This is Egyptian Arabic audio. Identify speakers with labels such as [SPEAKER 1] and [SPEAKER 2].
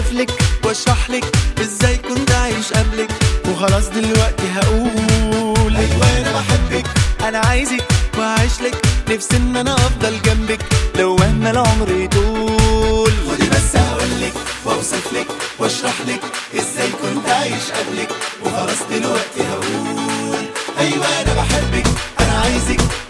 [SPEAKER 1] واوصفلك واشرح لك ازاي كنت عايش قبلك وخلاص دلوقتي هقول ايوه انا بحبك انا عايزك وعايش لك نفسي ان انا افضل جنبك لو مهما العمر يطول خدي بس هقولك واوصفلك واشرح لك ازاي كنت عايش قبلك وخلاص دلوقتي هقول ايوه انا بحبك انا عايزك